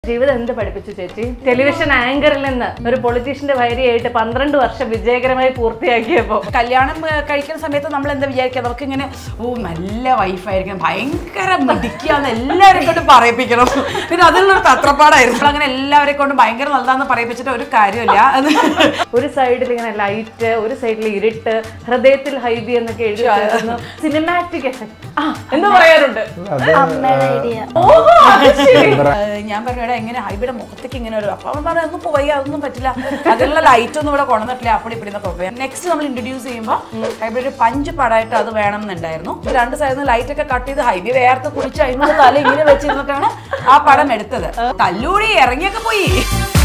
ജീവിതം എന്ത് പഠിപ്പിച്ചു ചേച്ചി ടെലിവിഷൻ ആങ്കറിൽ നിന്ന് ഒരു പൊളിറ്റീഷ്യന്റെ ഭാര്യയായിട്ട് പന്ത്രണ്ട് വർഷം വിജയകരമായി പൂർത്തിയാക്കിയപ്പോ കല്യാണം ഏർ, കഴിക്കുന്ന സമയത്ത് നമ്മൾ എന്താ വിചാരിക്കുക നമുക്ക് ഇങ്ങനെ ഓ നല്ല വൈഫായിരിക്കണം ഭയങ്കര മിടിക്കാന്ന് എല്ലാവരെ കൊണ്ടും പറയിപ്പിക്കണം പിന്നെ അതിനുള്ളൊരു തത്രപ്പാടായിരുന്നു അപ്പോൾ അങ്ങനെ എല്ലാവരെ കൊണ്ടും ഭയങ്കര നല്ലതാന്ന് പറയിപ്പിച്ചിട്ട് ഒരു കാര്യമില്ല അത് ഒരു സൈഡിൽ ഇങ്ങനെ ലൈറ്റ് ഒരു സൈഡിൽ ഇരുട്ട് ഹൃദയത്തിൽ ഹൈബി എന്നൊക്കെ എഴുതി ചേർന്ന് സിനിമാറ്റിക് എഫക്ട് ആ എന്ന് പറയാറുണ്ട് അമ്മയുടെ ഐഡിയ ഓഹോ അത് ശരി. ഏർ, ഞാൻ പറഞ്ഞു "എടാ, എങ്ങനെ ഹൈബിയുടെ മുഖത്തേക്ക് ഇങ്ങനെ ഒരു അപ്പോൾ അവൻ പറഞ്ഞു ഒന്നും പോയി അതൊന്നും പറ്റില്ല അതിനുള്ള ലൈറ്റ് ഒന്നും ഇവിടെ കൊണ്ടുവന്നിട്ടില്ല അപ്പടി ഇപ്പടി എന്നൊക്കെ നെക്സ്റ്റ് നമ്മൾ ഇൻട്രൊഡ്യൂസ് ചെയ്യുമ്പോൾ ഹൈബി ഒരു പഞ്ച് പടമായിട്ട് അത് വേണം എന്നുണ്ടായിരുന്നു രണ്ട് സൈഡിൽ നിന്ന് ലൈറ്റ് ഒക്കെ കട്ട് ചെയ്ത് ഹൈബി വേർത്ത് കുളിച്ച് അതിനുള്ള തല ഇങ്ങനെ വെച്ചിരുന്നിട്ടാണ് ആ പടം എടുത്തത് തല്ലൂടി ഇറങ്ങിയൊക്കെ പോയി